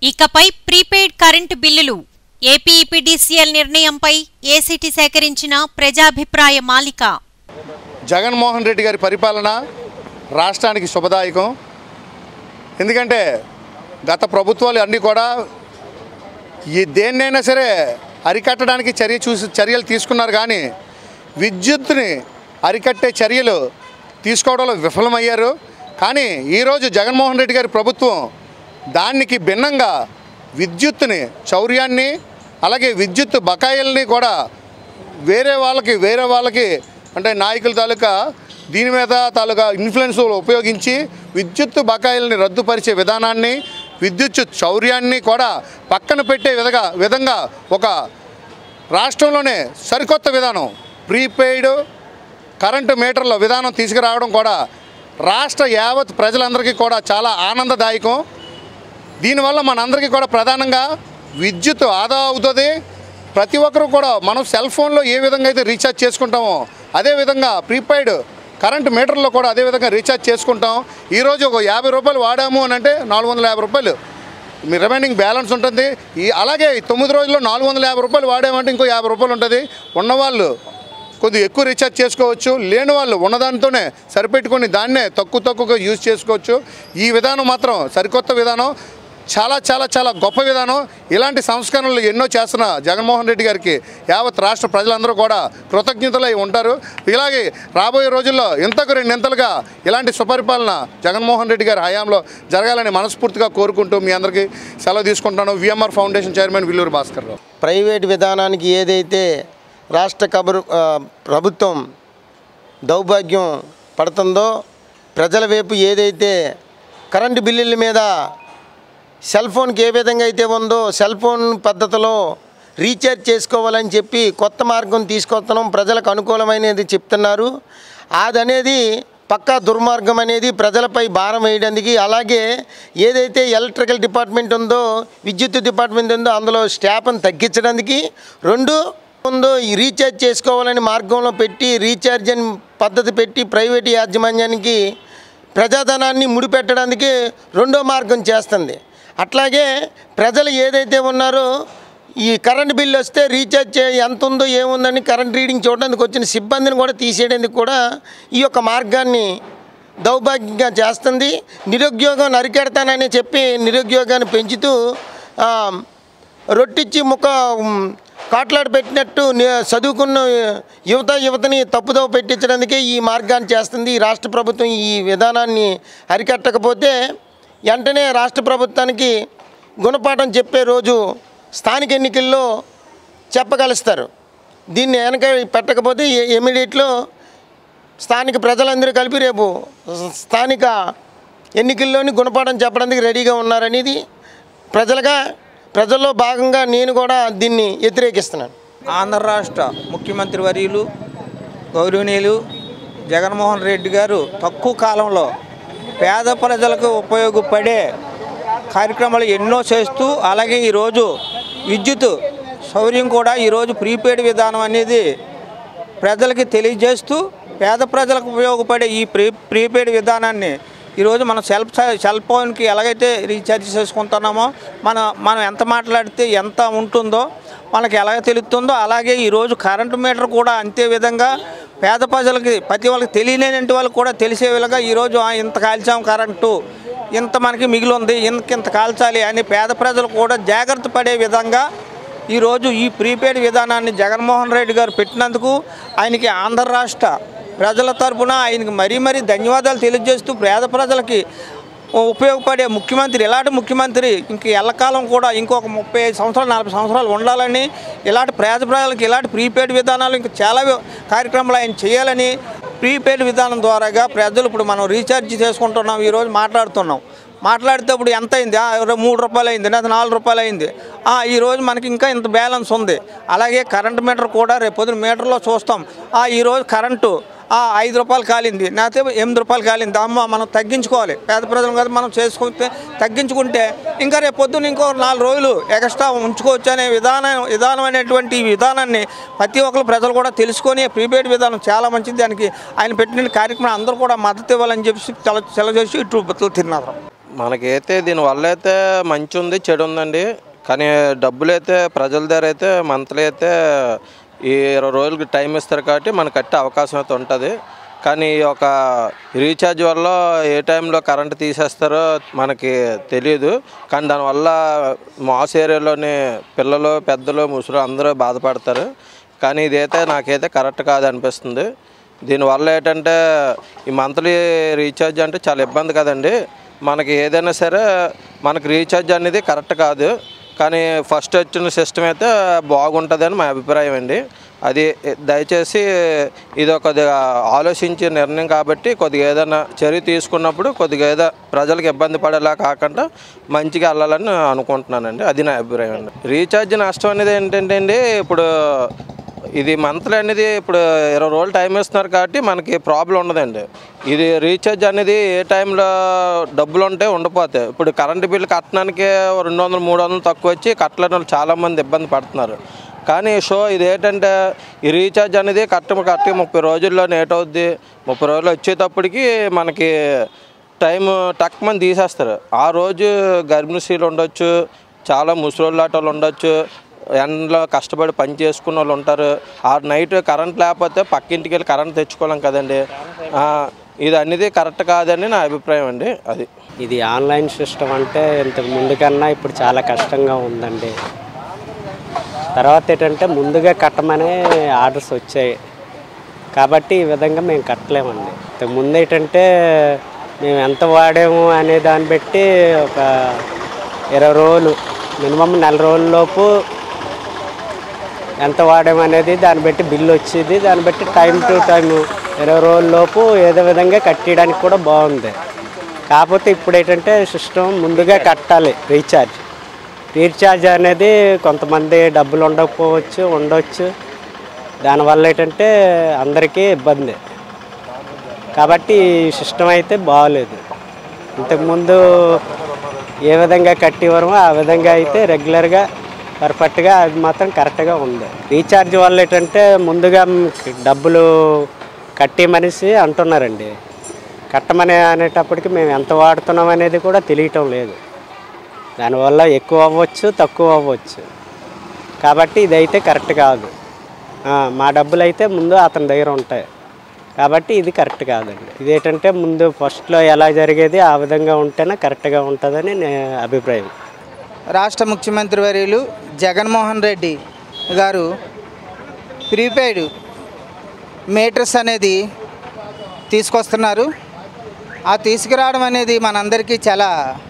ఇకపై prepaid current బిల్లులు APEPDCL నిర్ణయంపై ఏసీటీ సేకరించిన ప్రజాభిప్రాయ మాలిక జగన్మోహన్ రెడ్డి గారి పరిపాలన రాష్ట్రానికి శుభదాయకం ఎందుకంటే గత ప్రభుత్వాలు అన్నీ కూడా ఈ దేన్నైనా సరే అరికట్టడానికి చర్య చూసి చర్యలు తీసుకున్నారు కానీ విద్యుత్తుని అరికట్టే చర్యలు తీసుకోవడంలో విఫలమయ్యారు కానీ ఈరోజు జగన్మోహన్ రెడ్డి గారి ప్రభుత్వం దానికి భిన్నంగా విద్యుత్తుని చౌర్యాన్ని అలాగే విద్యుత్ బకాయిల్ని కూడా వేరే వాళ్ళకి వేరే వాళ్ళకి అంటే నాయకుల తాలూకా దీని మీద తాలూకా ఇన్ఫ్లుయెన్స్ ఉపయోగించి విద్యుత్ బకాయిల్ని రద్దుపరిచే విధానాన్ని విద్యుత్ చౌర్యాన్ని కూడా పక్కన పెట్టే విధంగా విధంగా ఒక రాష్ట్రంలోనే సరికొత్త విధానం ప్రీపెయిడ్ కరెంటు మీటర్ల విధానం తీసుకురావడం కూడా రాష్ట్ర యావత్ ప్రజలందరికీ కూడా చాలా ఆనందదాయకం దీనివల్ల మనందరికీ కూడా ప్రధానంగా విద్యుత్ ఆదా అవుతుంది ప్రతి ఒక్కరు కూడా మనం సెల్ ఫోన్లో ఏ విధంగా అయితే రీఛార్జ్ చేసుకుంటామో అదేవిధంగా ప్రీపెయిడ్ కరెంట్ మీటర్లో కూడా అదే విధంగా రీఛార్జ్ చేసుకుంటాం ఈరోజు ఒక యాభై రూపాయలు వాడాము అని అంటే నాలుగు వందల యాభై రూపాయలు మీ రిమైనింగ్ బ్యాలెన్స్ ఉంటుంది ఈ అలాగే ఈ తొమ్మిది రోజుల్లో నాలుగు వందల యాభై రూపాయలు వాడామంటే ఇంకో యాభై రూపాయలు ఉంటుంది ఉన్నవాళ్ళు కొద్దిగా ఎక్కువ రీఛార్జ్ చేసుకోవచ్చు లేని వాళ్ళు ఉన్నదానితోనే సరిపెట్టుకొని దాన్నే తక్కువ తక్కువగా యూజ్ చేసుకోవచ్చు ఈ విధానం మాత్రం సరికొత్త విధానం చాలా చాలా చాలా గొప్ప విధానం ఇలాంటి సంస్కరణలు ఎన్నో చేస్తున్న జగన్మోహన్ రెడ్డి గారికి యావత్ రాష్ట్ర ప్రజలందరూ కూడా కృతజ్ఞతలై ఉంటారు ఇలాగే రాబోయే రోజుల్లో ఇంతకు రెండింతలుగా ఇలాంటి సుపరిపాలన జగన్మోహన్ రెడ్డి గారి హయాంలో జరగాలని మనస్ఫూర్తిగా కోరుకుంటూ మీ అందరికీ సెలవు తీసుకుంటాను VMR foundation chairman Villuru Bhaskar Rao private విధానానికి ఏదైతే రాష్ట్ర కబరు ఆ, ప్రభుత్వం దౌర్భాగ్యం పడుతుందో ప్రజల వైపు ఏదైతే కరెంటు బిల్లుల మీద సెల్ ఫోన్కి ఏ విధంగా అయితే ఉందో సెల్ ఫోన్ పద్ధతిలో రీఛార్జ్ చేసుకోవాలని చెప్పి కొత్త మార్గం తీసుకొస్తున్నాం ప్రజలకు అనుకూలమైనది చెప్తున్నారు అదనేది పక్కా దుర్మార్గం అనేది ప్రజలపై భారం వేయడానికి అలాగే ఏదైతే ఎలక్ట్రికల్ డిపార్ట్మెంట్ ఉందో విద్యుత్ డిపార్ట్మెంట్ ఉందో అందులో స్టాఫ్ని తగ్గించడానికి రెండు ఉందో ఈ రీఛార్జ్ చేసుకోవాలని మార్గంలో పెట్టి రీఛార్జ్ అని పద్ధతి పెట్టి ప్రైవేట్ యాజమాన్యానికి ప్రజాధనాన్ని ముడిపెట్టడానికి రెండో మార్గం చేస్తుంది అట్లాగే ప్రజలు ఏదైతే ఉన్నారో ఈ కరెంట్ బిల్లు వస్తే రీఛార్జ్ చే ఎంత ఉందో ఏముందని కరెంట్ రీడింగ్ చూడడానికి వచ్చిన సిబ్బందిని కూడా తీసేయడానికి కూడా ఈ యొక్క మార్గాన్ని దౌర్భాగ్యంగా చేస్తుంది నిరుద్యోగం నరికెడతానని చెప్పి నిరుద్యోగాన్ని పెంచుతూ ఆ, రొట్టిచ్చి ముఖ ఉమ్, కాట్లాడ పెట్టినట్టు ని- చదువుకున్న యువత యువతని తప్పుదోవ పెట్టించడానికే ఈ మార్గాన్ని చేస్తుంది ఈ రాష్ట్ర ప్రభుత్వం ఈ విధానాన్ని అరికట్టకపోతే వెంటనే రాష్ట్ర ప్రభుత్వానికి గుణపాఠం చెప్పే రోజు స్థానిక ఎన్నికల్లో చెప్పగలుస్తారు దీన్ని వెనక పెట్టకపోతే ఇమీడియట్లో స్థానిక ప్రజలందరూ కలిపి రేపు స్థానిక ఎన్నికల్లోని గుణపాఠం చెప్పడానికి రెడీగా ఉన్నారనేది ప్రజలుగా ప్రజల్లో భాగంగా నేను కూడా దీన్ని వ్యతిరేకిస్తున్నాను ఆంధ్ర రాష్ట్ర ముఖ్యమంత్రి వర్యులు గౌరవనీయులు జగన్మోహన్ రెడ్డి గారు తక్కువ కాలంలో పేద ప్రజలకు ఉపయోగపడే కార్యక్రమాలు ఎన్నో చేస్తూ అలాగే ఈరోజు విద్యుత్ సౌర్యం కూడా ఈరోజు ప్రీపెయిడ్ విధానం అనేది ప్రజలకి తెలియజేస్తూ పేద ప్రజలకు ఉపయోగపడే ఈ ప్రీ ప్రీపెయిడ్ విధానాన్ని ఈరోజు మనం సెల్ సెల్ ఫోన్కి ఎలాగైతే రీఛార్జ్ చేసుకుంటున్నామో మన మనం ఎంత మాట్లాడితే ఎంత ఉంటుందో మనకి ఎలాగ తెలుస్తుందో అలాగే ఈరోజు కరెంటు మీటర్ కూడా అంతే విధంగా పేద ప్రజలకి ప్రతి వాళ్ళకి తెలియలేని వాళ్ళకి కూడా తెలిసే విధంగా ఈరోజు "ఆ, ఇంత కాల్చాం కరెంటు ఇంత మనకి మిగిలి ఉంది ఇంత ఇంత కాల్చాలి అని పేద ప్రజలు కూడా జాగ్రత్త పడే విధంగా ఈరోజు ఈ ప్రీపెయిడ్ విధానాన్ని జగన్మోహన్ రెడ్డి గారు పెట్టినందుకు ఆయనకి ఆంధ్ర రాష్ట్ర ప్రజల తరపున ఆయనకి మరీ మరీ ధన్యవాదాలు తెలియజేస్తూ పేద ప్రజలకి ఉపయోగపడే ముఖ్యమంత్రి ఇలాంటి ముఖ్యమంత్రి ఇంక ఎల్లకాలం కూడా ఇంకొక ముప్పై ఐదు సంవత్సరాలు నలభై సంవత్సరాలు ఉండాలని ఇలాంటి పేద ప్రజలకు ఇలాంటి ప్రీపెయిడ్ విధానాలు ఇంకా చాలా వి- కార్యక్రమాలు ఆయన చేయాలని ప్రీపెయిడ్ విధానం ద్వారాగా ప్రజలు ఇప్పుడు మనం రీఛార్జ్ చేసుకుంటున్నాం ఈరోజు మాట్లాడుతున్నాం మాట్లాడేటప్పుడు ఎంత అయింది ఆ, ఇరవై మూడు రూపాయలు అయింది లేదా నాలుగు రూపాయలు అయింది ఆ, ఈరోజు మనకి ఇంకా ఇంత బ్యాలెన్స్ ఉంది అలాగే కరెంట్ మీటర్ కూడా రేపు పొద్దున మీటర్లో చూస్తాం ఆ, ఈరోజు కరెంటు ఆ, ఐదు రూపాయలు కాలింది లేకపోతే ఎనిమిది రూపాయలు కాలింది అమ్మ మనం తగ్గించుకోవాలి పేద ప్రజలు కదా మనం చేసుకుంటే తగ్గించుకుంటే ఇంకా రేపు పొద్దున్న ఇంకో నాలుగు రోజులు ఎక్స్ట్రా ఉంచుకోవచ్చు అనే విధానం విధానం అనేటువంటి ఈ విధానాన్ని ప్రతి ఒక్కరు ప్రజలు కూడా తెలుసుకొని ప్రీపెయిడ్ విధానం చాలా మంచిది దానికి ఆయన పెట్టిన కార్యక్రమం అందరూ కూడా మద్దతు ఇవ్వాలని చెప్పి సెల సెలవు చేసి ఇటు బతులు తిన్నారు మనకైతే దీనివల్ల అయితే మంచి ఉంది చెడు ఉందండి కానీ డబ్బులు అయితే ప్రజల దగ్గర అయితే మంత్లీ అయితే ఈ ఇరవై రోజులకి టైం ఇస్తారు కాబట్టి మనకు కట్టే అవకాశం అయితే ఉంటుంది కానీ ఈ ఒక రీఛార్జ్ వల్ల ఏ టైంలో కరెంట్ తీసేస్తారో మనకి తెలియదు కానీ దానివల్ల మాస్ ఏరియాలోని పిల్లలు పెద్దలు ముసలు అందరూ బాధపడతారు కానీ ఇదైతే నాకైతే కరెక్ట్ కాదు అనిపిస్తుంది దీనివల్ల ఏంటంటే ఈ మంత్లీ రీఛార్జ్ అంటే చాలా ఇబ్బంది కదండి మనకి ఏదైనా సరే మనకి రీఛార్జ్ అనేది కరెక్ట్ కాదు కానీ ఫస్ట్ వచ్చిన సిస్టమ్ అయితే బాగుంటుందని మా అభిప్రాయం అండి అది దయచేసి ఇది ఒక ఆలోచించే నిర్ణయం కాబట్టి కొద్దిగా ఏదైనా చర్య తీసుకున్నప్పుడు కొద్దిగా ఏదో ప్రజలకు ఇబ్బంది పడేలా కాకుండా మంచిగా వెళ్ళాలని అనుకుంటున్నానండి అది నా అభిప్రాయం అండి రీఛార్జ్ నష్టం అనేది ఏంటంటే అండి ఇప్పుడు ఇది మంత్లీ అనేది ఇప్పుడు ఇరవై రోజులు టైం ఇస్తున్నారు కాబట్టి మనకి ప్రాబ్లం ఉండదండి ఇది రీఛార్జ్ అనేది ఏ టైంలో డబ్బులు ఉంటే ఉండిపోతాయి ఇప్పుడు కరెంటు బిల్లు కట్టడానికి రెండు వందలు మూడు వందలు తక్కువ వచ్చి కట్టలేని వాళ్ళు చాలామంది ఇబ్బంది పడుతున్నారు కానీ షో ఇది ఏంటంటే ఈ రీఛార్జ్ అనేది కట్ట కట్టి ముప్పై రోజుల్లో నేట్ అవుద్ది ముప్పై రోజులు వచ్చేటప్పటికి మనకి టైం టక్ మంది తీసేస్తారు ఆ రోజు గర్భిణీ స్త్రీలు ఉండొచ్చు చాలా ముసలోళ్ళు వాళ్ళు ఉండొచ్చు ఎండలో కష్టపడి పని చేసుకున్న వాళ్ళు ఉంటారు ఆ నైట్ కరెంట్ లేకపోతే పక్కింటికి వెళ్ళి కరెంట్ తెచ్చుకోలేం కదండి ఆ, ఇది అనేది కరెక్ట్ కాదని నా అభిప్రాయం అండి అది ఇది ఆన్లైన్ సిస్టమ్ అంటే ఇంతకు ముందు కన్నా ఇప్పుడు చాలా కష్టంగా ఉందండి తర్వాత ఏంటంటే ముందుగా కట్టమనే ఆర్డర్స్ వచ్చాయి కాబట్టి ఈ విధంగా మేము కట్టలేమండి ఇంతకు ముందు ఏంటంటే మేము ఎంత వాడాము అనే దాన్ని బట్టి ఒక ఇరవై రోజులు మినిమం నెల రోజుల్లోపు ఎంత వాడాము అనేది దాన్ని బట్టి బిల్లు వచ్చేది దాన్ని బట్టి టైం టు టైం ఇరవై రోజుల్లోపు ఏదో విధంగా కట్టేయడానికి కూడా బాగుంది కాకపోతే ఇప్పుడు ఏంటంటే సిస్టమ్ ముందుగా కట్టాలి రీఛార్జ్ రీఛార్జ్ అనేది కొంతమంది డబ్బులు ఉండకపోవచ్చు ఉండవచ్చు దానివల్ల ఏంటంటే అందరికీ ఇబ్బంది కాబట్టి ఈ సిస్టమ్ అయితే బాగలేదు ఇంతకుముందు ఏ విధంగా కట్టేవారమో ఆ విధంగా అయితే రెగ్యులర్గా పర్ఫెక్ట్గా అది మాత్రం కరెక్ట్గా ఉంది రీఛార్జ్ వల్ల ఏంటంటే ముందుగా డబ్బులు కట్టే మనిషి అంటున్నారండి కట్టమని అనేటప్పటికి మేము ఎంత వాడుతున్నాం అనేది కూడా తెలియటం లేదు దానివల్ల ఎక్కువ అవ్వచ్చు తక్కువ అవ్వచ్చు కాబట్టి ఇదైతే కరెక్ట్ కాదు ఆ, మా డబ్బులు అయితే ముందు అతని దగ్గర ఉంటాయి కాబట్టి ఇది కరెక్ట్ కాదండి ఇదేంటంటే ముందు ఫస్ట్లో ఎలా జరిగేది ఆ విధంగా ఉంటేనే కరెక్ట్గా ఉంటుందని నే అభిప్రాయం రాష్ట్ర ముఖ్యమంత్రి వర్యులు జగన్మోహన్ రెడ్డి గారు ప్రీపెయిడ్ మీటర్స్ అనేది తీసుకొస్తున్నారు ఆ తీసుకురావడం అనేది మనందరికీ చాలా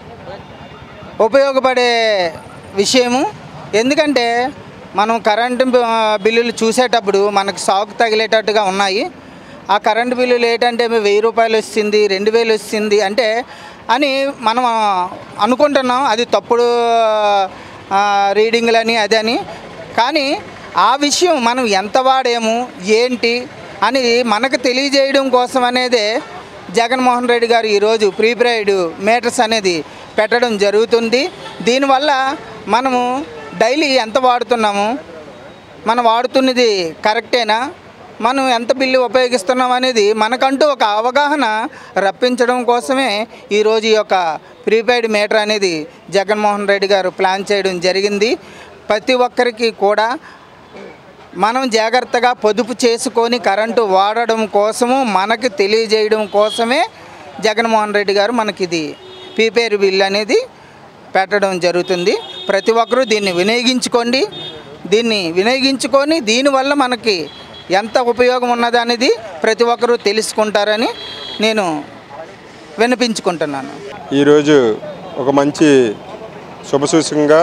ఉపయోగపడే విషయము ఎందుకంటే మనం కరెంటు బి- బిల్లులు చూసేటప్పుడు మనకు షాక్ తగిలేటట్టుగా ఉన్నాయి ఆ కరెంటు బిల్లులు ఏంటంటే వెయ్యి రూపాయలు వచ్చింది రెండు వేలు వచ్చింది అంటే అని మనం అనుకుంటున్నాం అది తప్పుడు ఆ, రీడింగ్లని అదని కానీ ఆ విషయం మనం ఎంత వాడేము ఏంటి అని మనకు తెలియజేయడం కోసం అనేదే జగన్మోహన్ రెడ్డి గారు ఈరోజు ప్రీపెయిడ్ మీటర్స్ అనేది పెట్టడం జరుగుతుంది దీనివల్ల మనము డైలీ ఎంత వాడుతున్నాము మనం వాడుతున్నది కరెక్టేనా మనం ఎంత బిల్లు ఉపయోగిస్తున్నాం అనేది మనకంటూ ఒక అవగాహన రప్పించడం కోసమే ఈరోజు ఈ యొక్క ప్రీపెయిడ్ మీటర్ అనేది జగన్మోహన్ రెడ్డి గారు ప్లాన్ చేయడం జరిగింది ప్రతి ఒక్కరికి కూడా మనం జాగ్రత్తగా పొదుపు చేసుకొని కరెంటు వాడడం కోసము మనకి తెలియజేయడం కోసమే జగన్మోహన్ రెడ్డి గారు మనకి ఇది ప్రీపెయిడ్ బిల్ అనేది పెట్టడం జరుగుతుంది ప్రతి ఒక్కరూ దీన్ని వినియోగించుకోండి దీన్ని వినియోగించుకొని దీనివల్ల మనకి ఎంత ఉపయోగం ఉన్నదనేది ప్రతి ఒక్కరూ తెలుసుకుంటారని నేను వినిపించుకుంటున్నాను ఈరోజు ఒక మంచి శుభసూచకంగా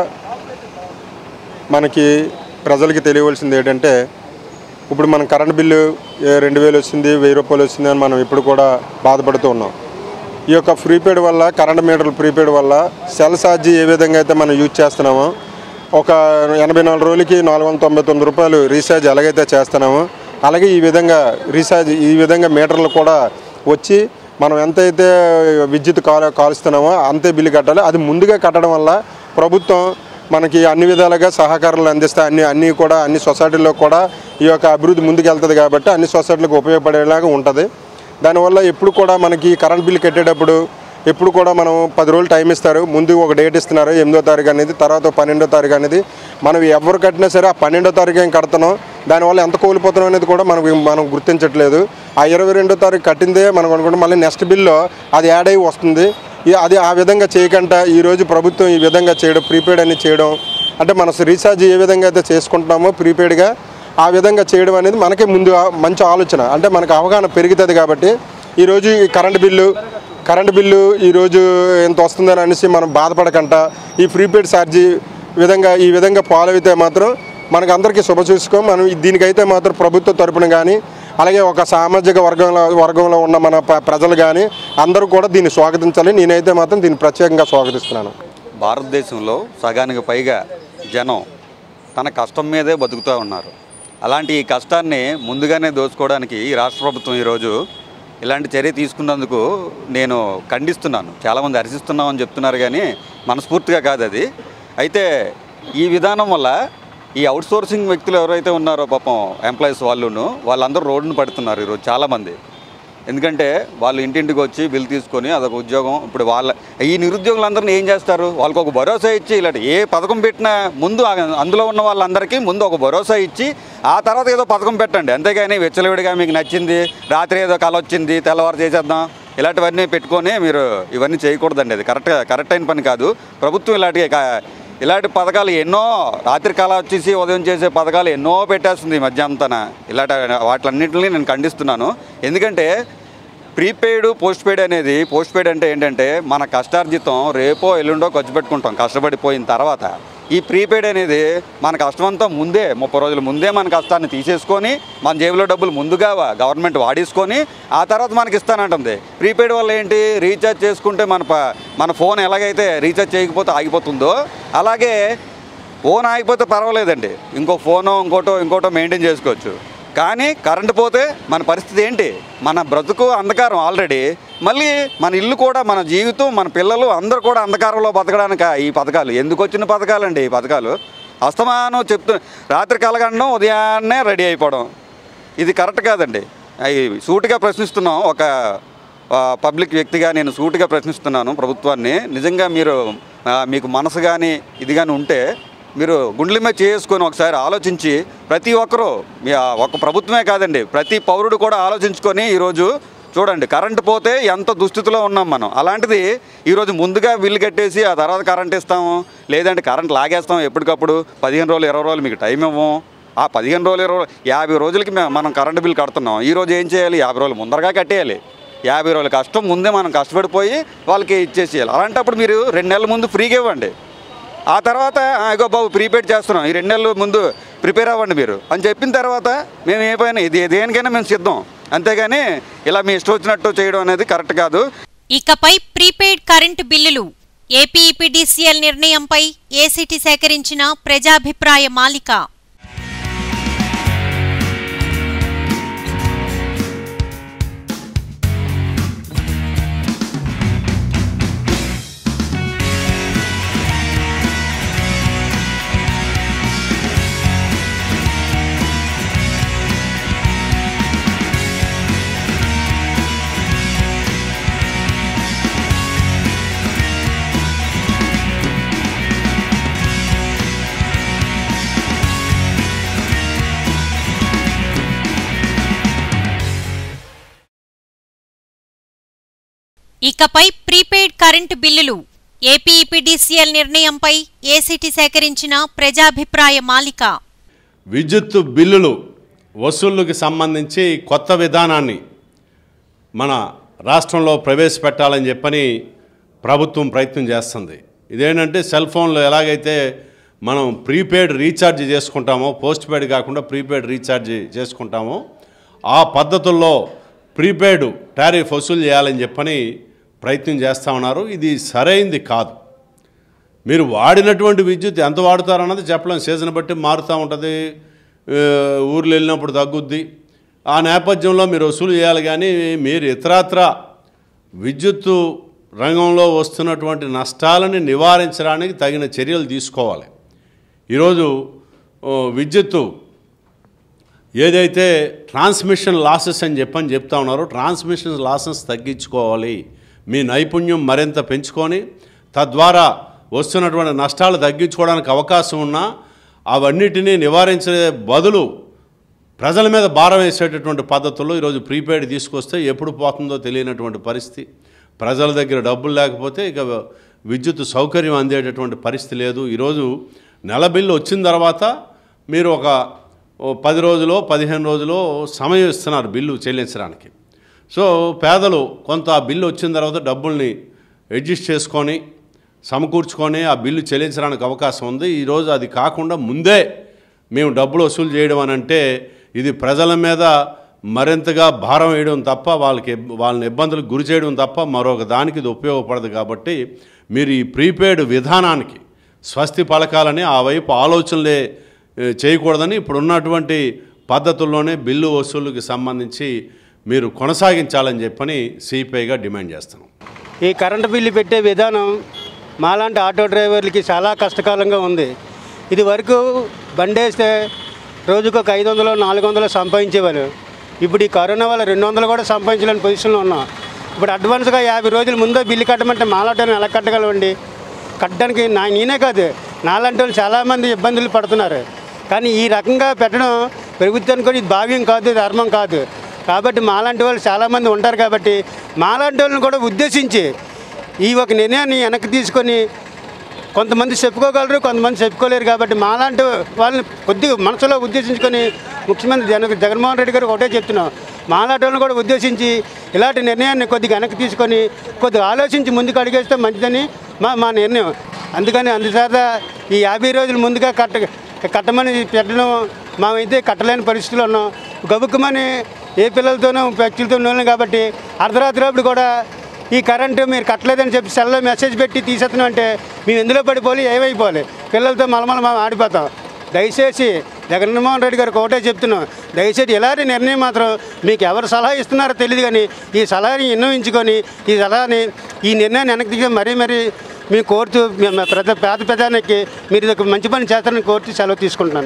మనకి ప్రజలకి తెలియవలసింది ఏంటంటే ఇప్పుడు మనం కరెంట్ బిల్లు ఏ రెండు వేలు వచ్చింది వెయ్యి రూపాయలు వచ్చింది అని మనం ఇప్పుడు కూడా బాధపడుతూ ఉన్నాం ఈ యొక్క ప్రీపెయిడ్ వల్ల కరెంట్ మీటర్లు ప్రీపెయిడ్ వల్ల సెల్ ఛార్జీ ఏ విధంగా అయితే మనం యూజ్ చేస్తున్నామో ఒక ఎనభై నాలుగు రోజులకి నాలుగు వందల తొంభై తొమ్మిది రూపాయలు రీఛార్జ్ ఎలాగైతే చేస్తున్నామో అలాగే ఈ విధంగా రీఛార్జ్ ఈ విధంగా మీటర్లు కూడా వచ్చి మనం ఎంతైతే విద్యుత్ కాలు కాలుస్తున్నామో అంతే బిల్లు కట్టాలి అది ముందుగా కట్టడం వల్ల ప్రభుత్వం మనకి అన్ని విధాలుగా సహకారాలు అందిస్తే అన్ని అన్ని కూడా అన్ని సొసైటీల్లో కూడా ఈ యొక్క అభివృద్ధి ముందుకు వెళ్తుంది కాబట్టి అన్ని సొసైటీలకు ఉపయోగపడేలాగా ఉంటుంది దానివల్ల ఎప్పుడు కూడా మనకి కరెంట్ బిల్లు కట్టేటప్పుడు ఎప్పుడు కూడా మనం పది రోజులు టైం ఇస్తారు ముందు ఒక డేట్ ఇస్తున్నారు ఎనిమిదో తారీఖు అనేది తర్వాత పన్నెండో తారీఖు అనేది మనం ఎవరు కట్టినా సరే ఆ పన్నెండో తారీఖు ఏం కడుతున్నాం దానివల్ల ఎంత కోల్పోతున్నాం అనేది కూడా మనకు మనం గుర్తించట్లేదు ఆ ఇరవై రెండో తారీఖు కట్టిందే మనం అనుకుంటాం మళ్ళీ నెక్స్ట్ బిల్లో అది యాడ్ అయ్యి వస్తుంది ఈ- అది ఆ విధంగా చేయకుండా ఈరోజు ప్రభుత్వం ఈ విధంగా చేయడం ప్రీపెయిడ్ అని చేయడం అంటే మన రీఛార్జ్ ఏ విధంగా అయితే చేసుకుంటున్నామో ప్రీపెయిడ్గా ఆ విధంగా చేయడం అనేది మనకే ముందు ఆ- మంచి ఆలోచన అంటే మనకు అవగాహన పెరుగుతుంది కాబట్టి ఈరోజు ఈ కరెంట్ బిల్లు కరెంట్ బిల్లు ఈరోజు ఎంత వస్తుందని అనేసి మనం బాధపడకుండా ఈ ప్రీపెయిడ్ ఛార్జీ విధంగా ఈ విధంగా ఫాలో అయితే మాత్రం మనకు అందరికీ శుభ చూసుకో మనం దీనికైతే మాత్రం ప్రభుత్వ తరపున కానీ అలాగే ఒక సామాజిక వర్గంలో వర్గంలో ఉన్న మన ప్ర- ప్రజలు కానీ అందరూ కూడా దీన్ని స్వాగతించాలి నేనైతే మాత్రం దీన్ని ప్రత్యేకంగా స్వాగతిస్తున్నాను భారతదేశంలో సగానికి పైగా జనం తన కష్టం మీదే బతుకుతూ ఉన్నారు అలాంటి ఈ కష్టాన్ని ముందుగానే దోచుకోవడానికి ఈ రాష్ట్ర ప్రభుత్వం ఈరోజు ఇలాంటి చర్య తీసుకున్నందుకు నేను ఖండిస్తున్నాను చాలామంది హర్షిస్తున్నామని చెప్తున్నారు కానీ మనస్ఫూర్తిగా కాదు అది అయితే ఈ విధానం వల్ల ఈ అవుట్సోర్సింగ్ వ్యక్తులు ఎవరైతే ఉన్నారో పాపం ఎంప్లాయీస్ వాళ్ళును వాళ్ళందరూ రోడ్డును పడుతున్నారు ఈరోజు చాలామంది ఎందుకంటే వాళ్ళు ఇంటింటికి వచ్చి బిల్ తీసుకొని అదొక ఉద్యోగం ఇప్పుడు వాళ్ళ ఈ నిరుద్యోగులందరినీ ఏం చేస్తారు వాళ్ళకి ఒక భరోసా ఇచ్చి ఇలాంటి ఏ పథకం పెట్టినా ముందు ఆ- అందులో ఉన్న వాళ్ళందరికీ ముందు ఒక భరోసా ఇచ్చి ఆ తర్వాత ఏదో పథకం పెట్టండి అంతేగాని వెచ్చలవిడిగా మీకు నచ్చింది రాత్రి ఏదో కల వచ్చింది తెల్లవారు చేసేద్దాం ఇలాంటివన్నీ పెట్టుకొని మీరు ఇవన్నీ చేయకూడదండి అది కరెక్ట్ కరెక్ట్ అయిన పని కాదు ప్రభుత్వం ఇలాంటి కా- ఇలాంటి పథకాలు ఎన్నో రాత్రి కాలం వచ్చేసి ఉదయం చేసే పథకాలు ఎన్నో పెట్టేస్తుంది ఈ మధ్య అంతన ఇలాంటి వాటిలన్నింటినీ నేను ఖండిస్తున్నాను ఎందుకంటే ప్రీపెయిడ్ పోస్ట్ పెయిడ్ అనేది పోస్ట్ పెయిడ్ అంటే ఏంటంటే మన కష్టార్జితం రేపో ఎల్లుండో ఖర్చు పెట్టుకుంటాం కష్టపడిపోయిన తర్వాత ఈ ప్రీపెయిడ్ అనేది మన కష్టమంతా ముందే ముప్పై రోజుల ముందే మన కష్టాన్ని తీసేసుకొని మన జేబులో డబ్బులు ముందుగా వా- గవర్నమెంట్ వాడేసుకొని ఆ తర్వాత మనకి ఇస్తానంటుంది ప్రీపెయిడ్ వల్ల ఏంటి రీఛార్జ్ చేసుకుంటే మన ప- మన ఫోన్ ఎలాగైతే రీఛార్జ్ చేయకపోతే ఆగిపోతుందో అలాగే ఫోన్ ఆగిపోతే పర్వాలేదండి ఇంకో ఫోనో ఇంకోటో ఇంకోటో మెయింటైన్ చేసుకోవచ్చు కానీ కరెంటు పోతే మన పరిస్థితి ఏంటి మన బ్రతుకు అంధకారం ఆల్రెడీ మళ్ళీ మన ఇల్లు కూడా మన జీవితం మన పిల్లలు అందరూ కూడా అంధకారంలో బతకడానికి ఈ పథకాలు ఎందుకు వచ్చిన పథకాలండి ఈ పథకాలు అస్తమానం చెప్తూ రాత్రి కలగండం ఉదయాన్నే రెడీ అయిపోవడం ఇది కరెక్ట్ కాదండి అవి సూటిగా ప్రశ్నిస్తున్నాం ఒక ఆ, పబ్లిక్ వ్యక్తిగా నేను సూటిగా ప్రశ్నిస్తున్నాను ప్రభుత్వాన్ని నిజంగా మీరు ఆ, మీకు మనసు కానీ ఇది కానీ ఉంటే మీరు గుండెల మీద చేసుకొని ఒకసారి ఆలోచించి ప్రతి ఒక్కరూ మీ ఆ ఒక ప్రభుత్వమే కాదండి ప్రతి పౌరుడు కూడా ఆలోచించుకొని ఈరోజు చూడండి కరెంటు పోతే ఎంత దుస్థితిలో ఉన్నాం మనం అలాంటిది ఈరోజు ముందుగా బిల్లు కట్టేసి ఆ తర్వాత కరెంట్ ఇస్తాము లేదంటే కరెంట్ లాగేస్తాం ఎప్పటికప్పుడు పదిహేను రోజులు ఇరవై రోజులు మీకు టైం ఇవ్వము ఆ పదిహేను రోజులు ఇరవై రోజులు యాభై రోజులకి మే- మనం కరెంటు బిల్ కడుతున్నాం ఈ రోజు ఏం చేయాలి యాభై రోజులు ముందరగా కట్టేయాలి యాభై రోజుల కష్టం ముందే మనం కష్టపడిపోయి వాళ్ళకి ఇచ్చేసేయాలి అలాంటప్పుడు మీరు రెండు నెలల ముందు ఫ్రీగా ఇవ్వండి ఆ తర్వాత "ఆ, ఇగో బాబు ప్రీపెయిడ్ చేస్తున్నాం ఈ రెండు నెలల ముందు ప్రిపేర్ అవ్వండి మీరు అని చెప్పిన తర్వాత మేము ఏ పైన ఇది దేనికైనా మేము సిద్ధం అంతేగాని ఇలా మీ ఇష్టం వచ్చినట్టు చేయడం అనేది కరెక్ట్ కాదు ఇకపై ప్రీపెయిడ్ కరెంటు బిల్లులు ఏపీఈపీడీసీఎల్ నిర్ణయంపై ఏసీటీ సేకరించిన ప్రజాభిప్రాయ మాలిక ఇకపై ప్రీపెయిడ్ కరెంటు బిల్లులు ఏపీఈపీడీసీఎల్ నిర్ణయంపై ఏసీటీ సేకరించిన ప్రజాభిప్రాయ మాలిక విద్యుత్ బిల్లులు వసూళ్ళకి సంబంధించి కొత్త విధానాన్ని మన రాష్ట్రంలో ప్రవేశపెట్టాలని చెప్పని ప్రభుత్వం ప్రయత్నం చేస్తుంది ఇదేంటంటే సెల్ ఫోన్లో ఎలాగైతే మనం ప్రీపెయిడ్ రీఛార్జ్ చేసుకుంటామో పోస్ట్ పెయిడ్ కాకుండా ప్రీపెయిడ్ రీఛార్జ్ చేసుకుంటామో ఆ పద్ధతుల్లో ప్రీపెయిడ్ టారిఫ్ వసూలు చేయాలని చెప్పని ప్రయత్నం చేస్తూ ఉన్నారు ఇది సరైంది కాదు మీరు వాడినటువంటి విద్యుత్ ఎంత వాడుతారన్నది చెప్పలేం సీజన్ బట్టి మారుతూ ఉంటుంది ఆ, ఊర్లు వెళ్ళినప్పుడు తగ్గుద్ది ఆ నేపథ్యంలో మీరు వసూలు చేయాలి కానీ మీరు ఇతరత్ర విద్యుత్తు రంగంలో వస్తున్నటువంటి నష్టాలని నివారించడానికి తగిన చర్యలు తీసుకోవాలి ఈరోజు ఓ, విద్యుత్తు ఏదైతే ట్రాన్స్మిషన్ లాసెస్ అని చెప్పని చెప్తా ఉన్నారో ట్రాన్స్మిషన్ లాసెస్ తగ్గించుకోవాలి మీ నైపుణ్యం మరింత పెంచుకొని తద్వారా వస్తున్నటువంటి నష్టాలు తగ్గించుకోవడానికి అవకాశం ఉన్నా అవన్నిటినీ నివారించే బదులు ప్రజల మీద భారం వేసేటటువంటి పద్ధతుల్లో ఈరోజు ప్రీపెయిడ్ తీసుకొస్తే ఎప్పుడు పోతుందో తెలియనటువంటి పరిస్థితి ప్రజల దగ్గర డబ్బులు లేకపోతే ఇక విద్యుత్ సౌకర్యం అందేటటువంటి పరిస్థితి లేదు ఈరోజు నెల బిల్లు వచ్చిన తర్వాత మీరు ఒక ఓ పది రోజులో పదిహేను రోజులో సమయం ఇస్తున్నారు బిల్లు చెల్లించడానికి సో పేదలు కొంత ఆ బిల్లు వచ్చిన తర్వాత డబ్బుల్ని అడ్జస్ట్ చేసుకొని సమకూర్చుకొని ఆ బిల్లు చెల్లించడానికి అవకాశం ఉంది ఈరోజు అది కాకుండా ముందే మేము డబ్బులు వసూలు చేయడం అని అంటే ఇది ప్రజల మీద మరింతగా భారం వేయడం తప్ప వాళ్ళకి ఇబ్- వాళ్ళని ఇబ్బందులకు గురి చేయడం తప్ప మరొక దానికి ఇది ఉపయోగపడదు కాబట్టి మీరు ఈ ప్రీపెయిడ్ విధానానికి స్వస్తి పలకాలని ఆ వైపు ఆలోచనలే ఏ, చేయకూడదని ఇప్పుడు ఉన్నటువంటి పద్ధతుల్లోనే బిల్లు వసూలుకి సంబంధించి మీరు కొనసాగించాలని చెప్పని సిపిఐగా డిమాండ్ చేస్తున్నాం ఈ కరెంటు బిల్లు పెట్టే విధానం మాలాంటి ఆటో డ్రైవర్లకి చాలా కష్టకాలంగా ఉంది ఇది వరకు బండేస్తే రోజుకు ఒక ఐదు వందలు నాలుగు వందలు సంపాదించేవారు ఇప్పుడు ఈ కరోనా వల్ల రెండు వందలు కూడా సంపాదించలేని పొజిషన్లో ఉన్నాం ఇప్పుడు అడ్వాన్స్గా యాభై రోజుల ముందే బిల్లు కట్టమంటే మాలాటోని ఎలా కట్టగలవండి కట్టడానికి నా నేనే కాదు నాలాంటి వాళ్ళు చాలామంది ఇబ్బందులు పడుతున్నారు కానీ ఈ రకంగా పెట్టడం ప్రభుత్వానికి కూడా ఇది భావ్యం కాదు ధర్మం కాదు కాబట్టి మాలాంటి వాళ్ళు చాలామంది ఉంటారు కాబట్టి మాలాంటి వాళ్ళని కూడా ఉద్దేశించి ఈ ఒక నిర్ణయాన్ని వెనక్కి తీసుకొని కొంతమంది చెప్పుకోగలరు కొంతమంది చెప్పుకోలేరు కాబట్టి మాలాంటి వాళ్ళని కొద్దిగా మనసులో ఉద్దేశించుకొని ముఖ్యమంత్రి జగన్ జగన్మోహన్ రెడ్డి గారు ఒకటే చెప్తున్నాం మాలాంటి వాళ్ళని కూడా ఉద్దేశించి ఇలాంటి నిర్ణయాన్ని కొద్దిగా వెనక్కి తీసుకొని కొద్దిగా ఆలోచించి ముందుకు అడిగేస్తే మంచిదని మా మా నిర్ణయం అందుకని అందుచేత ఈ యాభై రోజులు ముందుగా కట్ట కట్టమని పెట్టడం మేమైతే కట్టలేని పరిస్థితిలో ఉన్నాం గబుక్కుమని ఏ పిల్లలతోనూ వ్యక్తులతో ఉన్నాం కాబట్టి అర్ధరాత్రి అప్పుడు కూడా ఈ కరెంటు మీరు కట్టలేదని చెప్పి సెల్లో మెసేజ్ పెట్టి తీసేస్తున్నాం అంటే మేము ఎందులో పడిపోయి ఏమైపోవాలి పిల్లలతో మలమల మనం ఆడిపోతాం దయచేసి జగన్మోహన్ రెడ్డి గారికి ఒకటే చెప్తున్నాం దయచేసి ఇలాంటి నిర్ణయం మాత్రం మీకు ఎవరు సలహా ఇస్తున్నారో తెలియదు కానీ ఈ సలహాని విన్నవించుకొని ఈ సలహాని ఈ నిర్ణయాన్ని వెనక్కి దిగి మరీ మరీ మేము కోరుతూ మేము ప్రజ పేద ప్రజానికి మీరు ఇది ఒక మంచి పని చేస్తారని కోరుతూ సెలవు తీసుకుంటున్నాను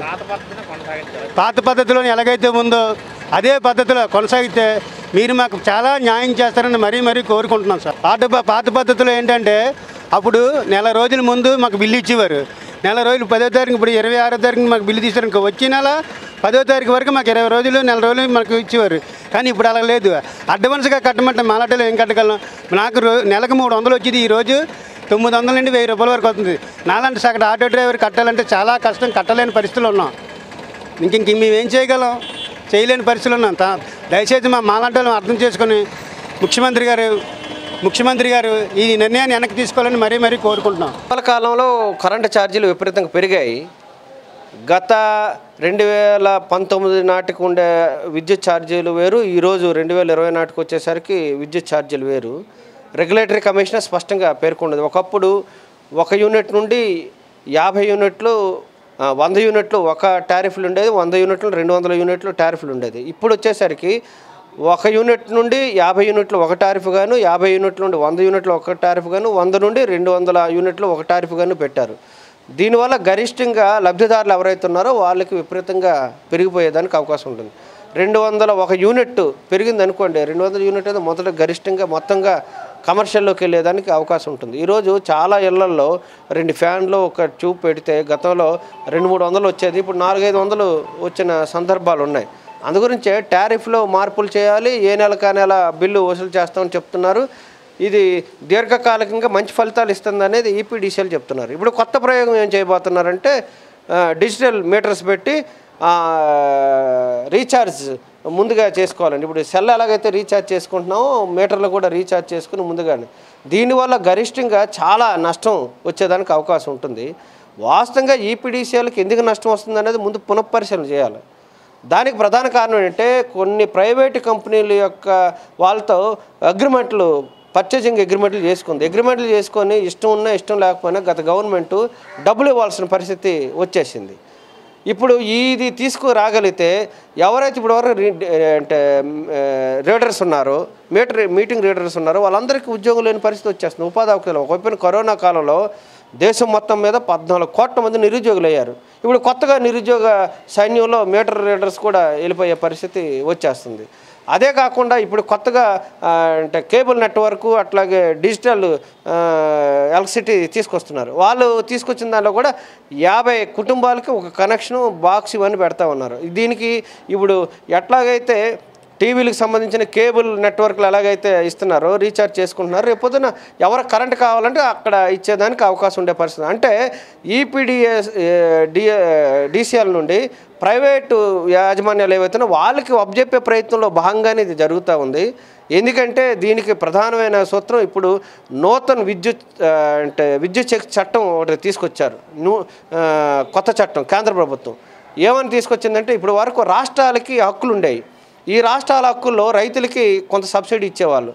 పాత పద్ధతిలో ఎలాగైతే ఉందో అదే పద్ధతిలో కొనసాగితే మీరు మాకు చాలా న్యాయం చేస్తారని మరీ మరీ కోరుకుంటున్నాం సార్ పాత ప- పాత పద్ధతిలో ఏంటంటే అప్పుడు నెల రోజుల ముందు మాకు బిల్లు ఇచ్చేవారు నెల రోజులు పదో తారీఖు ఇప్పుడు ఇరవై ఆరో తారీఖు మాకు బిల్లు తీసారు ఇంకో వచ్చే నెల పదో తారీఖు వరకు మాకు ఇరవై రోజులు నెల రోజులు మాకు ఇచ్చేవారు కానీ ఇప్పుడు అలా లేదు అడ్వాన్స్గా కట్టమంటే మాలాటలో ఏం కట్టగలం నాకు రో నెలకు మూడు వందలు వచ్చేది ఈ రోజు తొమ్మిది వందల నుండి వెయ్యి రూపాయల వరకు అవుతుంది నాలాంటి సగటు ఆటో డ్రైవర్ కట్టాలంటే చాలా కష్టం కట్టలేని పరిస్థితులు ఉన్నాం ఇంక ఇంక మేమేం చేయగలం చేయలేని పరిస్థితులు ఉన్నాం తా- దయచేసి మా మాలాంటి వాళ్ళని అర్థం చేసుకొని ముఖ్యమంత్రి గారు ముఖ్యమంత్రి గారు ఈ నిర్ణయాన్ని వెనక్కి తీసుకోవాలని మరీ మరీ కోరుకుంటున్నాం ఇటీవల కాలంలో కరెంటు ఛార్జీలు విపరీతంగా పెరిగాయి గత రెండు వేల పంతొమ్మిది నాటికి ఉండే విద్యుత్ ఛార్జీలు వేరు ఈరోజు రెండు వేల ఇరవై నాటికి వచ్చేసరికి విద్యుత్ ఛార్జీలు వేరు రెగ్యులేటరీ కమిషనర్ స్పష్టంగా పేర్కొన్నది ఒకప్పుడు ఒక యూనిట్ నుండి యాభై యూనిట్లు ఆ, వంద యూనిట్లు ఒక టారిఫ్లు ఉండేది వంద యూనిట్లు రెండు వందల యూనిట్లు టారిఫ్లు ఉండేది ఇప్పుడు వచ్చేసరికి ఒక యూనిట్ నుండి యాభై యూనిట్లు ఒక టారిఫ్ గాను యాభై యూనిట్ల నుండి వంద యూనిట్లు ఒక టారిఫ్ గాను వంద నుండి రెండు వందల యూనిట్లు ఒక టారిఫ్ గాను పెట్టారు దీనివల్ల గరిష్టంగా లబ్ధిదారులు ఎవరైతే ఉన్నారో వాళ్ళకి విపరీతంగా పెరిగిపోయేదానికి అవకాశం ఉంటుంది రెండు వందల ఒక యూనిట్ పెరిగింది అనుకోండి రెండు వందల యూనిట్ అయితే మొదట గరిష్టంగా మొత్తంగా కమర్షియల్లోకి వెళ్ళేదానికి అవకాశం ఉంటుంది ఈరోజు చాలా ఇళ్లల్లో రెండు ఫ్యాన్లు ఒక ట్యూబ్ పెడితే గతంలో రెండు మూడు వందలు వచ్చేది ఇప్పుడు నాలుగైదు వందలు వచ్చిన సందర్భాలు ఉన్నాయి అందుగురించే టారిఫ్లో మార్పులు చేయాలి ఏ నెల కా నెల బిల్లు వసూలు చేస్తామని చెప్తున్నారు ఇది దీర్ఘకాలికంగా మంచి ఫలితాలు ఇస్తుంది అనేది ఈపీడీసీఎల్ చెప్తున్నారు ఇప్పుడు కొత్త ప్రయోగం ఏం చేయబోతున్నారంటే ఆ, డిజిటల్ మీటర్స్ పెట్టి ఆ, రీఛార్జ్ ముందుగా చేసుకోవాలండి ఇప్పుడు సెల్ ఎలాగైతే రీఛార్జ్ చేసుకుంటున్నామో మీటర్లు కూడా రీఛార్జ్ చేసుకుని ముందుగానే దీనివల్ల గరిష్టంగా చాలా నష్టం వచ్చేదానికి అవకాశం ఉంటుంది వాస్తవంగా ఈపీడీసీఎల్కి ఎందుకు నష్టం వస్తుంది అనేది ముందు పునఃపరిశీలన చేయాలి దానికి ప్రధాన కారణం ఏంటంటే కొన్ని ప్రైవేటు కంపెనీల యొక్క వాళ్ళతో అగ్రిమెంట్లు పర్చేసింగ్ అగ్రిమెంట్లు చేసుకుంది అగ్రిమెంట్లు చేసుకొని ఇష్టం ఉన్నా ఇష్టం లేకపోయినా గత గవర్నమెంట్ డబ్బులు ఇవ్వాల్సిన పరిస్థితి వచ్చేసింది ఇప్పుడు ఇది తీసుకురాగలిగితే ఎవరైతే ఇప్పుడు వరకు రీ- అంటే రీడర్స్ ఉన్నారో మీటర్ మీటింగ్ రీడర్స్ ఉన్నారో వాళ్ళందరికీ ఉద్యోగం లేని పరిస్థితి వచ్చేస్తుంది ఉపాధి అవకాశాలు ఒకవైపున కరోనా కాలంలో దేశం మొత్తం మీద పద్నాలుగు కోట్ల మంది నిరుద్యోగులు అయ్యారు ఇప్పుడు కొత్తగా నిరుద్యోగ సైన్యంలో మీటర్ రీడర్స్ కూడా వెళ్ళిపోయే పరిస్థితి వచ్చేస్తుంది అదే కాకుండా ఇప్పుడు కొత్తగా ఆ, అంటే కేబుల్ నెట్వర్క్ అట్లాగే డిజిటల్ ఆ, ఎలక్ట్రిసిటీ తీసుకొస్తున్నారు వాళ్ళు తీసుకొచ్చిన దాంట్లో కూడా యాభై కుటుంబాలకి ఒక కనెక్షన్ బాక్స్ ఇవన్నీ పెడతా ఉన్నారు దీనికి ఇప్పుడు ఎట్లాగైతే టీవీలకు సంబంధించిన కేబుల్ నెట్వర్క్లు ఎలాగైతే ఇస్తున్నారో రీఛార్జ్ చేసుకుంటున్నారు రేపు పొద్దున ఎవరు కరెంట్ కావాలంటే అక్కడ ఇచ్చేదానికి అవకాశం ఉండే పరిస్థితి అంటే ఈపీడిఎస్ డిసిఎల్ నుండి ప్రైవేటు యాజమాన్యాలు ఏవైతున్నాయో వాళ్ళకి అబ్జెప్పే ప్రయత్నంలో భాగంగానే ఇది జరుగుతూ ఉంది ఎందుకంటే దీనికి ప్రధానమైన సూత్రం ఇప్పుడు నూతన విద్యుత్ ఆ, అంటే విద్యుత్ శక్తి చట్టం ఒకటి తీసుకొచ్చారు నూ ఆ, కొత్త చట్టం కేంద్ర ప్రభుత్వం ఏమని తీసుకొచ్చిందంటే ఇప్పుడు వరకు రాష్ట్రాలకి హక్కులు ఉండేవి ఈ రాష్ట్రాల హక్కుల్లో రైతులకి కొంత సబ్సిడీ ఇచ్చేవాళ్ళు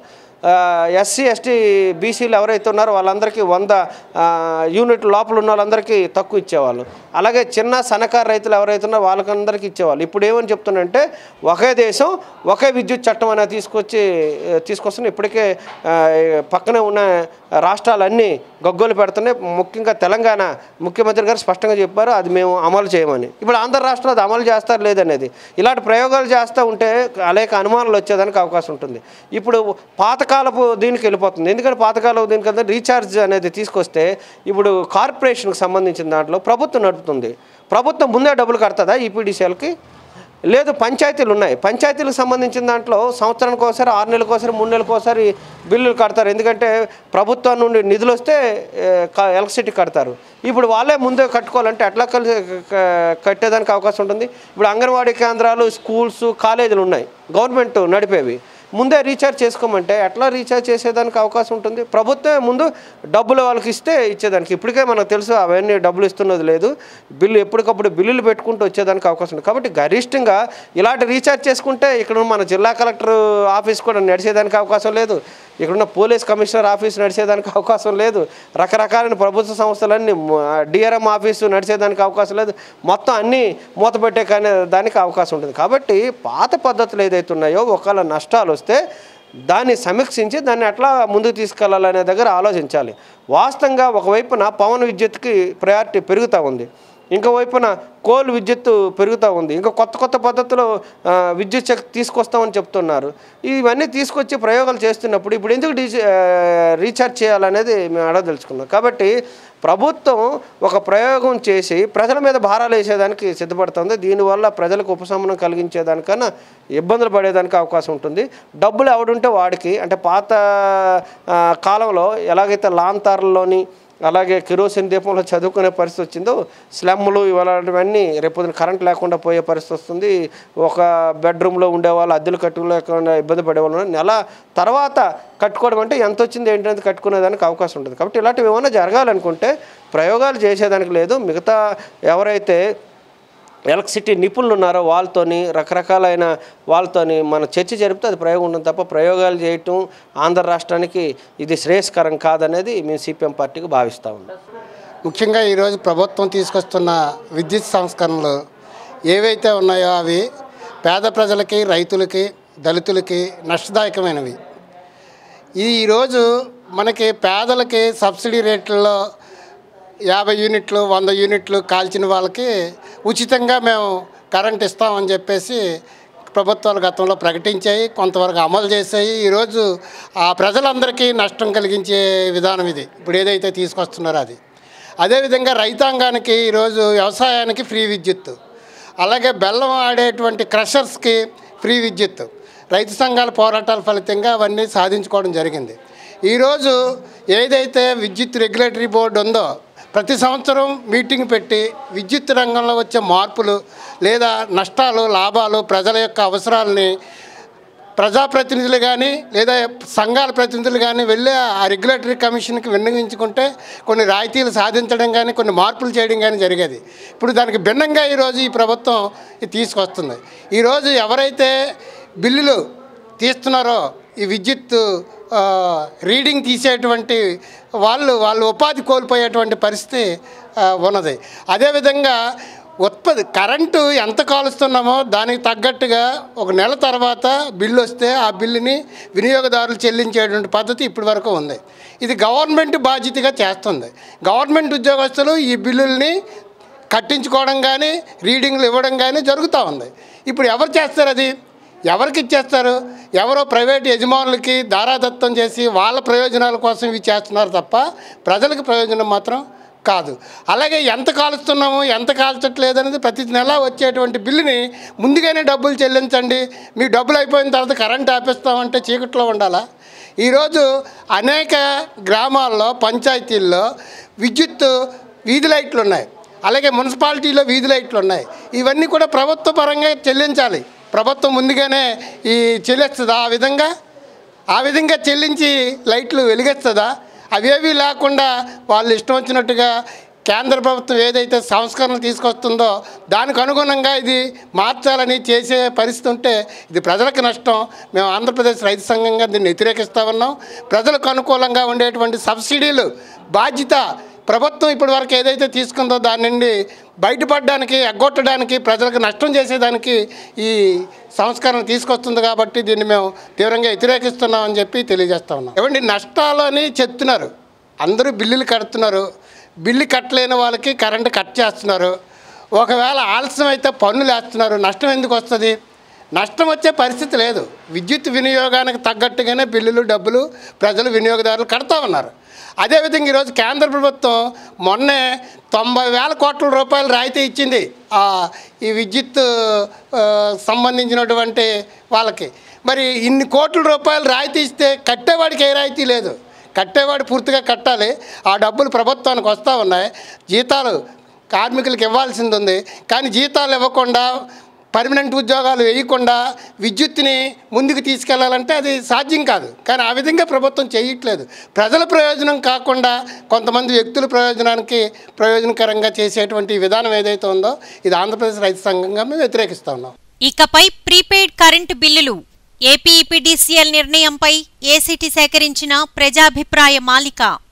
ఎస్సీ ఎస్టీ బీసీలు ఎవరైతే ఉన్నారో వాళ్ళందరికీ వంద ఆ, యూనిట్ లోపల ఉన్న వాళ్ళందరికీ తక్కువ ఇచ్చేవాళ్ళు అలాగే చిన్న సన్నకారు రైతులు ఎవరైతే ఉన్నారో వాళ్ళకందరికీ ఇచ్చేవాళ్ళు ఇప్పుడు ఏమని చెప్తున్నంటే ఒకే దేశం ఒకే విద్యుత్ చట్టం అనేది తీసుకొచ్చి ఆ, తీసుకొస్తున్న ఇప్పటికే ఆ, పక్కనే ఉన్న రాష్ట్రాలన్నీ గగ్గోలు పెడుతున్నాయి ముఖ్యంగా తెలంగాణ ముఖ్యమంత్రి గారు స్పష్టంగా చెప్పారు అది మేము అమలు చేయమని ఇప్పుడు ఆంధ్ర రాష్ట్రం అది అమలు చేస్తారు లేదనేది ఇలాంటి ప్రయోగాలు చేస్తూ ఉంటే అనేక అనుమానాలు వచ్చేదానికి అవకాశం ఉంటుంది ఇప్పుడు పాతకాలపు దీనికి వెళ్ళిపోతుంది ఎందుకంటే పాతకాలపు దీనికంటే రీఛార్జ్ అనేది తీసుకొస్తే ఇప్పుడు కార్పొరేషన్కి సంబంధించిన దాంట్లో ప్రభుత్వం నడుపుతుంది ప్రభుత్వం ముందే డబ్బులు కడుతుందా ఈపీడీసీఎల్కి లేదు పంచాయతీలు ఉన్నాయి పంచాయతీలకు సంబంధించిన దాంట్లో సంవత్సరానికి ఒకసారి ఆరు నెలలకు ఒకసారి మూడు నెలలకు ఒకసారి బిల్లులు కడతారు ఎందుకంటే ప్రభుత్వం నుండి నిధులు వస్తే ఏ, క- ఎలక్ట్రిసిటీ కడతారు ఇప్పుడు వాళ్ళే ముందే కట్టుకోవాలంటే ఎట్లా కలిసి క- కట్టేదానికి అవకాశం ఉంటుంది ఇప్పుడు అంగన్వాడీ కేంద్రాలు స్కూల్స్ కాలేజీలు ఉన్నాయి గవర్నమెంట్ నడిపేవి ముందే రీఛార్జ్ చేసుకోమంటే ఎట్లా రీఛార్జ్ చేసేదానికి అవకాశం ఉంటుంది ప్రభుత్వమే ముందు డబ్బులు వాళ్ళకి ఇస్తే ఇచ్చేదానికి ఇప్పటికే మనకు తెలుసు అవన్నీ డబ్బులు ఇస్తున్నది లేదు బిల్లు ఎప్పటికప్పుడు బిల్లులు పెట్టుకుంటూ వచ్చేదానికి అవకాశం ఉంది కాబట్టి గరిష్టంగా ఇలాంటి రీఛార్జ్ చేసుకుంటే ఇక్కడ మన జిల్లా కలెక్టర్ ఆఫీస్ కూడా నడిచేదానికి అవకాశం లేదు ఇక్కడున్న పోలీస్ కమిషనర్ ఆఫీస్ నడిచేదానికి అవకాశం లేదు రకరకాలైన ప్రభుత్వ సంస్థలన్నీ డిఆర్ఎం ఆఫీసు నడిచేదానికి అవకాశం లేదు మొత్తం అన్నీ మూతపెట్టే కానీ దానికి అవకాశం ఉంటుంది కాబట్టి పాత పద్ధతులు ఏదైతే ఉన్నాయో ఒకవేళ నష్టాలు వస్తే దాన్ని సమీక్షించి దాన్ని ఎట్లా ముందుకు తీసుకెళ్లాలనే దగ్గర ఆలోచించాలి వాస్తవంగా ఒకవైపున పవన్ విద్యుత్కి ప్రయారిటీ పెరుగుతూ ఉంది ఇంకో వైపున కోల్ విద్యుత్తు పెరుగుతూ ఉంది ఇంకా కొత్త కొత్త పద్ధతిలో ఆ, విద్యుత్ శక్తి తీసుకొస్తామని చెప్తున్నారు ఇవన్నీ తీసుకొచ్చి ప్రయోగాలు చేస్తున్నప్పుడు ఇప్పుడు ఎందుకు డీ రీఛార్జ్ చేయాలనేది మేము అడగదలుచుకున్నాం కాబట్టి ప్రభుత్వం ఒక ప్రయోగం చేసి ప్రజల మీద భారాలు వేసేదానికి సిద్ధపడుతుంది దీనివల్ల ప్రజలకు ఉపశమనం కలిగించేదానికన్నా ఇబ్బందులు పడేదానికి అవకాశం ఉంటుంది డబ్బులు ఎవడుంటే వాడికి అంటే పాత ఆ, కాలంలో ఎలాగైతే లాంతార్లలోని అలాగే కిరోసిన్ దీపంలో చదువుకునే పరిస్థితి వచ్చిందో స్లమ్లు ఇలాంటివన్నీ రేపొద్దున కరెంట్ లేకుండా పోయే పరిస్థితి వస్తుంది ఒక బెడ్రూమ్లో ఉండేవాళ్ళు అద్దెలు కట్టుకోలేకుండా ఇబ్బంది పడేవాళ్ళు నెల తర్వాత కట్టుకోవడం అంటే ఎంత వచ్చింది ఏంటనేది కట్టుకునేదానికి అవకాశం ఉంటుంది కాబట్టి ఇలాంటివి ఏమైనా జరగాలనుకుంటే ప్రయోగాలు చేసేదానికి లేదు మిగతా ఎవరైతే ఎలక్ట్రిసిటీ నిపుణులు ఉన్నారో వాళ్ళతోని రకరకాలైన వాళ్ళతోని మన చర్చ జరిపితే అది ప్రయోగం ఉంటుంది తప్ప ప్రయోగాలు చేయటం ఆంధ్ర రాష్ట్రానికి ఇది శ్రేయస్కరం కాదనేది మేము సిపిఎం పార్టీకి భావిస్తూ ఉన్నాం ముఖ్యంగా ఈరోజు ప్రభుత్వం తీసుకొస్తున్న విద్యుత్ సంస్కరణలు ఏవైతే ఉన్నాయో అవి పేద ప్రజలకి రైతులకి దళితులకి నష్టదాయకమైనవి ఇది ఈరోజు మనకి పేదలకి సబ్సిడీ రేట్లలో యాభై యూనిట్లు వంద యూనిట్లు కాల్చిన వాళ్ళకి ఉచితంగా మేము కరెంట్ ఇస్తామని చెప్పేసి ప్రభుత్వాలు గతంలో ప్రకటించాయి కొంతవరకు అమలు చేశాయి ఈరోజు ఆ ప్రజలందరికీ నష్టం కలిగించే విధానం ఇది ఇప్పుడు ఏదైతే తీసుకొస్తున్నారో అది అదేవిధంగా రైతాంగానికి ఈరోజు వ్యవసాయానికి ఫ్రీ విద్యుత్ అలాగే బెల్లం ఆడేటువంటి క్రషర్స్కి ఫ్రీ విద్యుత్ రైతు సంఘాల పోరాటాల ఫలితంగా అవన్నీ సాధించుకోవడం జరిగింది ఈరోజు ఏదైతే విద్యుత్ రెగ్యులేటరీ బోర్డు ఉందో ప్రతి సంవత్సరం మీటింగ్ పెట్టి విద్యుత్ రంగంలో వచ్చే మార్పులు లేదా నష్టాలు లాభాలు ప్రజల యొక్క అవసరాలని ప్రజాప్రతినిధులు కానీ లేదా సంఘాల ప్రతినిధులు కానీ వెళ్ళి ఆ రెగ్యులేటరీ కమిషన్కి విన్నవించుకుంటే కొన్ని రాయితీలు సాధించడం కానీ కొన్ని మార్పులు చేయడం కానీ జరిగేది ఇప్పుడు దానికి భిన్నంగా ఈరోజు ఈ ప్రభుత్వం ఇది తీసుకొస్తుంది ఈరోజు ఎవరైతే బిల్లులు తీస్తున్నారో ఈ విద్యుత్ ఆ, రీడింగ్ తీసేటువంటి వాళ్ళు వాళ్ళు ఉపాధి కోల్పోయేటువంటి పరిస్థితి ఆ, ఉన్నది అదేవిధంగా ఉత్పత్తి కరెంటు ఎంత కాలుస్తున్నామో దానికి తగ్గట్టుగా ఒక నెల తర్వాత బిల్లు వస్తే ఆ బిల్లుని వినియోగదారులు చెల్లించేటువంటి పద్ధతి ఇప్పటి వరకు ఉంది ఇది గవర్నమెంట్ బాధ్యతగా చేస్తుంది గవర్నమెంట్ ఉద్యోగస్తులు ఈ బిల్లుల్ని కట్టించుకోవడం కానీ రీడింగ్లు ఇవ్వడం కానీ జరుగుతూ ఉంది ఇప్పుడు ఎవరు చేస్తారు అది ఎవరికి ఇచ్చేస్తారు ఎవరో ప్రైవేట్ యజమానులకి దారాదత్తం చేసి వాళ్ళ ప్రయోజనాల కోసం ఇవి చేస్తున్నారు తప్ప ప్రజలకు ప్రయోజనం మాత్రం కాదు అలాగే ఎంత కాలుస్తున్నాము ఎంత కాల్చట్లేదు అనేది ప్రతి నెల వచ్చేటువంటి బిల్లుని ముందుగానే డబ్బులు చెల్లించండి మీ డబ్బులు అయిపోయిన తర్వాత కరెంట్ ఆపేస్తామంటే చీకట్లో ఉండాలా ఈరోజు అనేక గ్రామాల్లో పంచాయతీల్లో విద్యుత్ వీధి లైట్లు ఉన్నాయి అలాగే మున్సిపాలిటీలో వీధి లైట్లు ఉన్నాయి ఇవన్నీ కూడా ప్రభుత్వ పరంగా చెల్లించాలి ప్రభుత్వం ముందుగానే ఈ చెల్లిస్తుందా ఆ విధంగా ఆ విధంగా చెల్లించి లైట్లు వెలిగిస్తుందా అవేవి లేకుండా వాళ్ళు ఇష్టం వచ్చినట్టుగా కేంద్ర ప్రభుత్వం ఏదైతే సంస్కరణలు తీసుకొస్తుందో దానికి అనుగుణంగా ఇది మార్చాలని చేసే పరిస్థితి ఉంటే ఇది ప్రజలకు నష్టం మేము ఆంధ్రప్రదేశ్ రైతు సంఘంగా దీన్ని వ్యతిరేకిస్తూ ఉన్నాం ప్రజలకు అనుకూలంగా ఉండేటువంటి సబ్సిడీలు బాధ్యత ప్రభుత్వం ఇప్పటి వరకు ఏదైతే తీసుకుందో దాని నుండి బయటపడడానికి ఎగ్గొట్టడానికి ప్రజలకు నష్టం చేసేదానికి ఈ సంస్కరణ తీసుకొస్తుంది కాబట్టి దీన్ని మేము తీవ్రంగా వ్యతిరేకిస్తున్నామని చెప్పి తెలియజేస్తా ఉన్నాం ఏమండి నష్టాలు అని చెప్తున్నారు అందరూ బిల్లులు కడుతున్నారు బిల్లు కట్టలేని వాళ్ళకి కరెంటు కట్ చేస్తున్నారు ఒకవేళ ఆలస్యం అయితే పన్నులు వేస్తున్నారు నష్టం ఎందుకు వస్తుంది నష్టం వచ్చే పరిస్థితి లేదు విద్యుత్ వినియోగానికి తగ్గట్టుగానే బిల్లులు డబ్బులు ప్రజలు వినియోగదారులు కడతా ఉన్నారు అదేవిధంగా ఈరోజు కేంద్ర ప్రభుత్వం మొన్నే తొంభై వేల కోట్ల రూపాయలు రాయితీ ఇచ్చింది ఆ, ఈ విద్యుత్ ఆ, సంబంధించినటువంటి వాళ్ళకి మరి ఇన్ని కోట్ల రూపాయలు రాయితీ ఇస్తే కట్టేవాడికి ఏ రాయితీ లేదు కట్టేవాడు పూర్తిగా కట్టాలి ఆ డబ్బులు ప్రభుత్వానికి వస్తూ ఉన్నాయి జీతాలు కార్మికులకు ఇవ్వాల్సింది ఉంది కానీ జీతాలు ఇవ్వకుండా పర్మనెంట్ ఉద్యోగాలు వేయకుండా విద్యుత్తుని ముందుకు తీసుకెళ్లాలంటే అది సాధ్యం కాదు కానీ ఆ విధంగా ప్రభుత్వం చేయట్లేదు ప్రజల ప్రయోజనం కాకుండా కొంతమంది వ్యక్తుల ప్రయోజనానికి ప్రయోజనకరంగా చేసేటువంటి ఈ విధానం ఏదైతే ఉందో ఇది ఆంధ్రప్రదేశ్ రైతు సంఘంగా మేము వ్యతిరేకిస్తా ఉన్నాం ఇకపై ప్రీపెయిడ్ కరెంటు బిల్లులు ఏపీఈపీడీసీఎల్ నిర్ణయంపై ఏసీటీ సేకరించిన ప్రజాభిప్రాయ మాలిక